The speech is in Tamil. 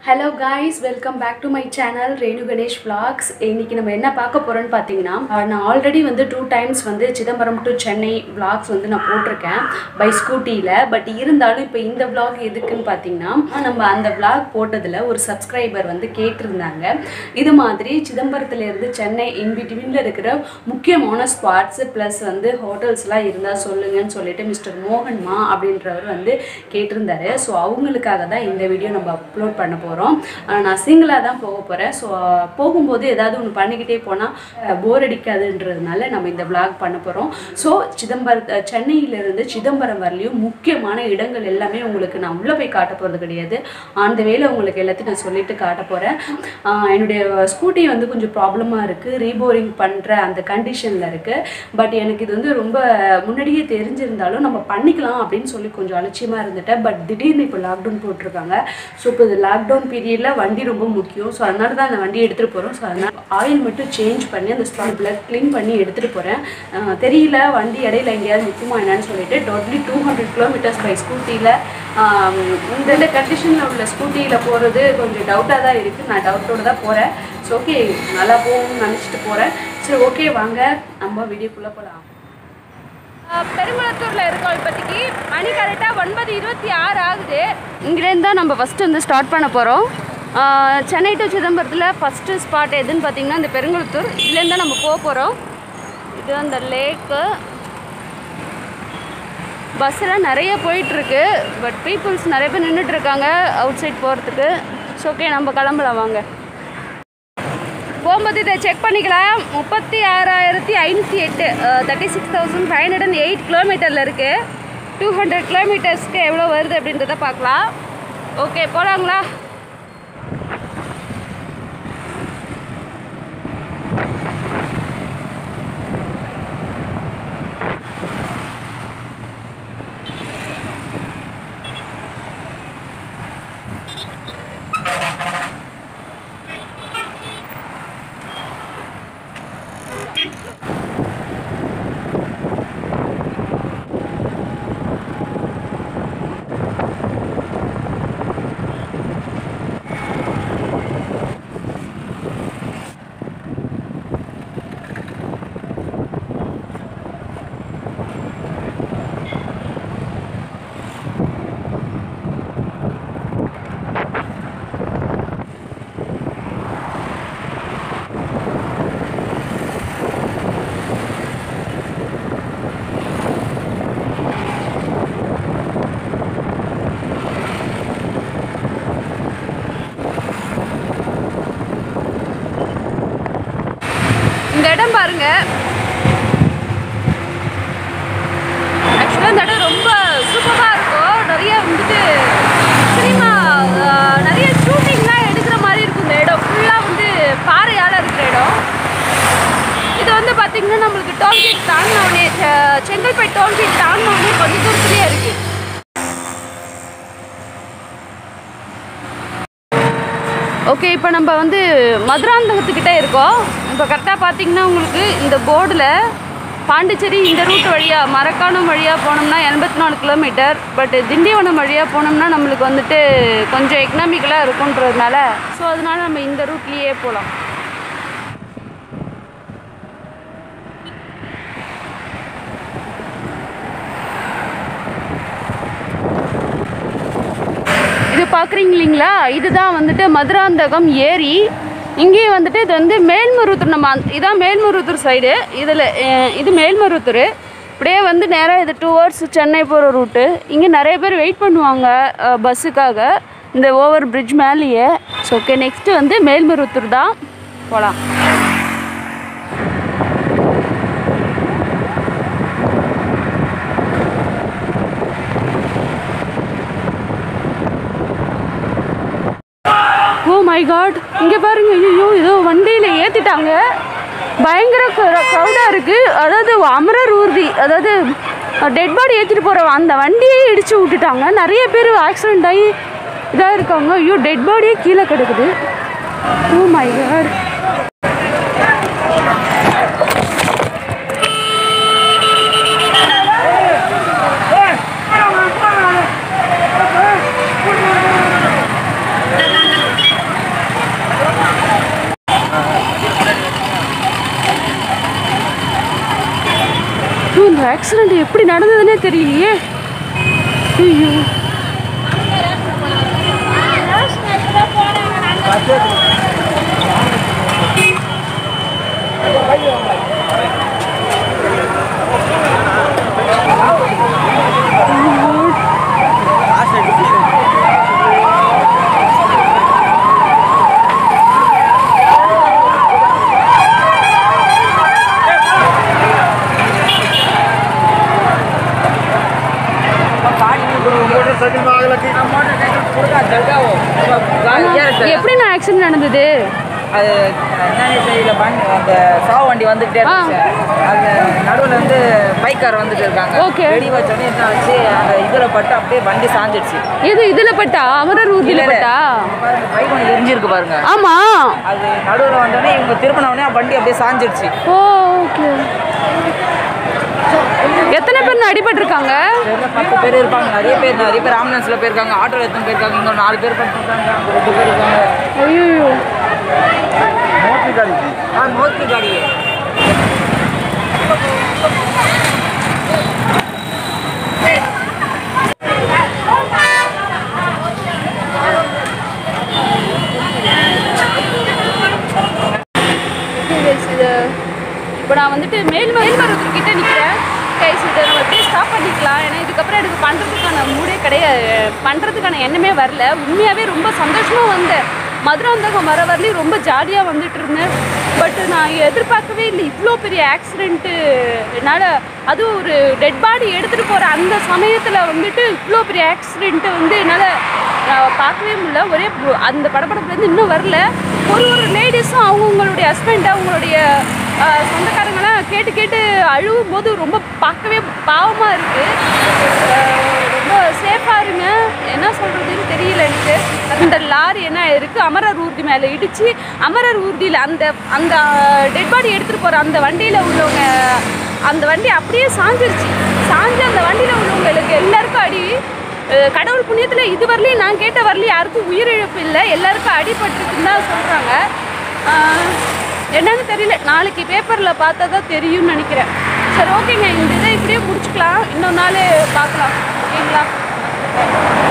Hello guys welcome back to my channel Renu Ganesh vlogs இன்னைக்கு நம்ம என்ன பார்க்க போகிறோன்னு பார்த்தீங்கன்னா அஹ், நான் ஆல்ரெடி வந்து டூ டைம்ஸ் வந்து சிதம்பரம் டு சென்னை vlogs வந்து நான் போட்டிருக்கேன் பை ஸ்கூட்டியில் பட் இருந்தாலும் இப்போ இந்த vlog எதுக்குன்னு பார்த்தீங்கன்னா நம்ம அந்த vlog போட்டதில் ஒரு சப்ஸ்கிரைபர் வந்து கேட்டிருந்தாங்க இது மாதிரி சிதம்பரத்துலேருந்து சென்னை இன்பிட்வீனில் இருக்கிற முக்கியமான ஸ்பாட்ஸு ப்ளஸ் வந்து ஹோட்டல்ஸ்லாம் இருந்தால் சொல்லுங்கன்னு சொல்லிட்டு மிஸ்டர் மோகன்மா அப்படின்றவர் வந்து கேட்டிருந்தாரு ஸோ அவங்களுக்காக தான் இந்த வீடியோ நம்ம அப்லோட் பண்ண போகிறோம் நான் சிங்கிளாக தான் போக போகிறேன் ஸோ போகும்போது ஏதாவது ஒன்று பண்ணிக்கிட்டே போனால் போர் அடிக்காதுன்றதுனால நம்ம இந்த vlog பண்ண போகிறோம் ஸோ சிதம்பரம் சென்னையிலேருந்து சிதம்பரம் வரலையும் முக்கியமான இடங்கள் எல்லாமே உங்களுக்கு நான் உள்ளே போய் காட்ட போகிறது கிடையாது அந்த வேலை உங்களுக்கு எல்லாத்தையும் நான் சொல்லிட்டு காட்ட போகிறேன் என்னுடைய ஸ்கூட்டி வந்து கொஞ்சம் ப்ராப்ளமாக இருக்குது ரீபோரிங் பண்ணுற அந்த கண்டிஷனில் இருக்குது பட் எனக்கு இது வந்து ரொம்ப முன்னாடியே தெரிஞ்சிருந்தாலும் நம்ம பண்ணிக்கலாம் அப்படின்னு சொல்லி கொஞ்சம் அலட்சியமாக இருந்துட்டேன் பட் திடீர்னு இப்போ லாக்டவுன் போட்டிருக்காங்க ஸோ இப்போ இது லாக்டவுன் பீரியடில் வண்டி ரொம்ப முக்கியம் ஸோ அதனால தான் அந்த வண்டி எடுத்துகிட்டு போகிறோம் ஸோ அதனால் ஆயில் மட்டும் சேஞ்ச் பண்ணி அந்த ஸ்பாட் பிளட் க்ளீன் பண்ணி எடுத்துகிட்டு போகிறேன் தெரியல வண்டி இடையில எங்கேயாவது நிற்குமா என்னன்னு சொல்லிட்டு totally two hundred kilometres by ஸ்கூட்டியில் இந்த இந்த கண்டிஷனில் உள்ள ஸ்கூட்டியில் போகிறது கொஞ்சம் டவுட்டாக தான் இருக்குது நான் டவுட்டோடு தான் போகிறேன் ஸோ ஓகே நல்லா போகணும்னு நினச்சிட்டு போகிறேன் சரி ஓகே வாங்க நம்ம வீடியோக்குள்ளே போகலாம் பெருங்குளத்தூர்ல இருக்கோம் இப்போதைக்கு மணி கரெக்டாக ஒன்பது இருபத்தி ஆறு ஆகுது இங்கேருந்து தான் நம்ம ஃபஸ்ட்டு வந்து ஸ்டார்ட் பண்ண போகிறோம் சென்னை டு சிதம்பரத்தில் ஃபஸ்ட்டு ஸ்பாட் எதுன்னு பார்த்தீங்கன்னா இந்த பெருங்குளத்தூர் இதுலேருந்து தான் நம்ம போக போகிறோம் இது அந்த லேக்கு பஸ்ஸில் நிறைய போயிட்டுருக்கு பட் பீப்புள்ஸ் நிறைய பேர் நின்றுட்டு இருக்காங்க அவுட் சைட் போகிறதுக்கு ஸோ ஓகே நம்ம கிளம்பலாம் வாங்க போகும்போது இதை செக் பண்ணிக்கலாம் முப்பத்தி ஆறாயிரத்தி ஐநூற்றி எட்டு thirty six thousand five hundred and eight கிலோமீட்டரில் இருக்குது டூ ஹண்ட்ரட் கிலோமீட்டர்ஸ்க்கு எவ்வளோ வருது அப்படின்றத பார்க்கலாம் ஓகே போகலாங்களா இந்த இடம் பாருங்க ஆக்சுவலாக இந்த இடம் ரொம்ப சூப்பராக இருக்கும் நிறைய வந்துட்டு சினிமா நிறைய ஷூட்டிங்லாம் எடுக்கிற மாதிரி இருக்கும் இந்த இடம் ஃபுல்லாக வந்து பாறையால் இருக்கிற இடம் இது வந்து பார்த்திங்கன்னா நம்மளுக்கு டோல்கேட் தாண்டினோடனே செங்கல்பேட் டோல்கேட் தாண்டினோடனே கொஞ்சம் தூரத்துலேயே இருக்குது ஓகே இப்போ நம்ம வந்து மதுராந்தகத்துக்கிட்ட இருக்கோம் இப்போ கரெக்டாக பார்த்தீங்கன்னா உங்களுக்கு இந்த போர்டில் பாண்டிச்சேரி இந்த ரூட் வழியாக மரக்காணம் வழியாக போனோம்னா எண்பத்தி நாலு கிலோமீட்டர் பட் திண்டிவனம் வழியாக போனோம்னா நம்மளுக்கு வந்துட்டு கொஞ்சம் எக்கனாமிக்கலாக இருக்குன்றதுனால ஸோ அதனால நம்ம இந்த ரூட்லேயே போகலாம் இது பார்க்குறீங்க இல்லைங்களா இதுதான் வந்துட்டு மதுராந்தகம் ஏரி இங்கேயும் வந்துட்டு இது வந்து மேல்மருவத்தூர் நம்ம அந்த- இதான் மேல்மருவத்தூர் சைடு இதில் இது மேல்மருவத்தூர் இப்படியே வந்து நேராக இது டூ ஹவர்ஸ் சென்னை போகிற ரூட்டு இங்கே நிறைய பேர் வெயிட் பண்ணுவாங்க அஹ், பஸ்ஸுக்காக இந்த ஓவர் பிரிட்ஜ் மேலேயே ஸோ ஓகே நெக்ஸ்ட்டு வந்து மேல்மருவத்தூர் தான் போகலாம் ஓ மை காட் இங்கே பாருங்க ஐயோ ஏதோ வண்டியில் ஏற்றிட்டாங்க பயங்கர க்ரௌடாக இருக்குது அதாவது அமரர் ஊர்தி அதாவது டெட் பாடி ஏற்றிட்டு போகிற அந்த வண்டியே இடித்து விட்டுட்டாங்க நிறைய பேர் ஆக்சிடென்ட் ஆகி இதாக இருக்காங்க ஐயோ டெட் பாடியே கீழே கிடக்குது oh my god Hey! Accident எப்படி நடந்ததுன்னே தெரியலையே ஐயோ எப்படி நான் ஆக்சிடென்ட் நடந்தது அது என்னன்னு தெரியல வண்டி அந்த சாவு வண்டி வந்துகிட்டே இருந்துச்சு அது நடுவில் வந்து பைக்கார் வந்துட்டு இருக்காங்க Okay. வெடி வச்சோடனே என்ன ஆச்சு அந்த இதில் பட்டு அப்படியே வண்டி சாஞ்சிடுச்சு இது இதுல பட்டா அமரர் ஊர்தியில பட்டா பாருங்க பைக் ஒன்று எரிஞ்சிருக்கு பாருங்க ஆமா அது நடுவில் வந்தோடனே இவங்க திருப்பினோடனே வண்டி அப்படியே சாஞ்சிடுச்சு ஓ ஓகே எத்தனை பேர் அடிபட்டிருக்காங்க தெரியல, பத்து பேர் இருப்பாங்க நிறைய பேர் நிறைய பேர் ஆம்புலன்ஸில் போயிருக்காங்க ஆட்டோவில் எத்தனை போயிருக்காங்க இங்கே ஒரு நாலு பேர் படுத்துருக்காங்க அங்க ரெண்டு பேர் இருக்காங்க ஐயோ ஆ மோத்தி காடி இது இப்போ நான் வந்துட்டு மேல் மேல்மருவத்தூர் கிட்ட நிற்கிறேன் கைஸ் இதை நம்ம அப்படியே ஸ்டாப் பண்ணிக்கலாம் ஏன்னா இதுக்கப்புறம் எனக்கு பண்ணுறதுக்கான மூடே கிடையாது பண்ணுறதுக்கான எண்ணமே வரல உண்மையாகவே ரொம்ப சந்தோஷமாக வந்தேன் மதுராந்தகம் வர வரலையும் ரொம்ப ஜாலியாக வந்துட்டு இருந்தேன் பட் நான் எதிர்பார்க்கவே இல்லை இவ்வளோ பெரிய ஆக்சிடெண்ட்டு என்னால் அதுவும் ஒரு டெட் பாடி எடுத்துகிட்டு போகிற அந்த சமயத்தில் வந்துட்டு இவ்வளோ பெரிய ஆக்சிடெண்ட்டு வந்து என்னால் நான் பார்க்கவே முடியல ஒரே பு- அந்த படப்படப்புலேருந்து இன்னும் வரல ஒரு ஒரு லேடிஸும் அவங்கவுங்களுடைய ஹஸ்பண்ட் அவங்களுடைய ஆஹ், சொந்தக்காரங்களாம் கேட்டு கேட்டு அழுவும் போது ரொம்ப பார்க்கவே பாவமாக இருக்குது ரொம்ப சேஃபாக இருங்க என்ன சொல்கிறதுன்னு தெரியல எனக்கு அந்த லாரி என்ன இருக்குது அமரர் ஊர்தி மேலே இடித்து அமரர் ஊர்தியில் அந்த அந்த டெட் பாடி எடுத்துகிட்டு போகிற அந்த வண்டியில் உள்ளவங்க அந்த வண்டி அப்படியே சாஞ்சிருச்சு சாஞ்சு அந்த வண்டியில் உள்ளவங்களுக்கு எல்லாருக்கும் அடி அஹ் கடவுள் புண்ணியத்தில் இது வரலையும் நான் கேட்ட வரலையும் யாருக்கும் உயிரிழப்பு இல்லை எல்லாருக்கும் அடிபட்டிருக்குன்னு தான் சொல்கிறாங்க என்னன்னு தெரியல நாளைக்கு பேப்பரில் பார்த்தா தான் தெரியும்னு நினைக்கிறேன் சரி ஓகேங்க இந்த இதை இப்படியே முடிச்சுக்கலாம் இன்னொரு நாள் பார்க்கலாம் ஓகேங்களா